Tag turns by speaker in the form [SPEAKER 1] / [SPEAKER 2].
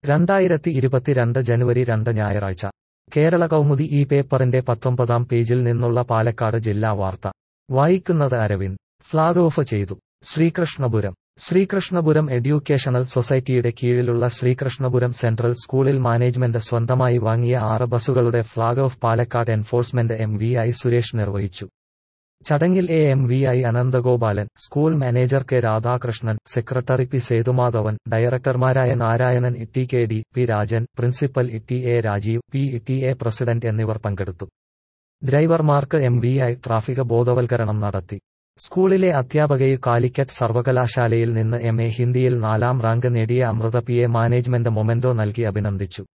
[SPEAKER 1] രണ്ടായിരത്തി ഇരുപത്തിരണ്ട് ജനുവരി രണ്ട് ഞായറാഴ്ച കേരള കൗമുദി ഈ പേപ്പറിന്റെ പത്തൊമ്പതാം പേജിൽ നിന്നുള്ള പാലക്കാട് ജില്ലാ വാർത്ത വായിക്കുന്നത് അരവിന്ദ് ഫ്ളാഗ് ഓഫ് ചെയ്തു ശ്രീകൃഷ്ണപുരം ശ്രീകൃഷ്ണപുരം എഡ്യൂക്കേഷണൽ സൊസൈറ്റിയുടെ കീഴിലുള്ള ശ്രീകൃഷ്ണപുരം സെൻട്രൽ സ്കൂളിൽ മാനേജ്മെന്റ് സ്വന്തമായി വാങ്ങിയ ആറ് ബസുകളുടെ flag off Palakkad enforcement M V I Suresh നിർവഹിച്ചു ചടങ്ങിൽ A M V I Ananthagopalan school manager K Radhakrishnan secretary P Sethumadhavan ഡയറക്ടർമാരായ Narayanan Itty K D P Rajan principal Itty A Rajeev P Itty A president എന്നിവർ പങ്കെടുത്തു ഡ്രൈവർമാർക്ക് എം വി ഐ ട്രാഫിക് ബോധവൽക്കരണം നടത്തി സ്കൂളിലെ അധ്യാപകയെ കാലിക്കറ്റ് സർവകലാശാലയിൽ നിന്ന് എം എ ഹിന്ദിയിൽ നാലാം റാങ്ക് നേടിയ Amrutha P A management memento നൽകി അഭിനന്ദിച്ചു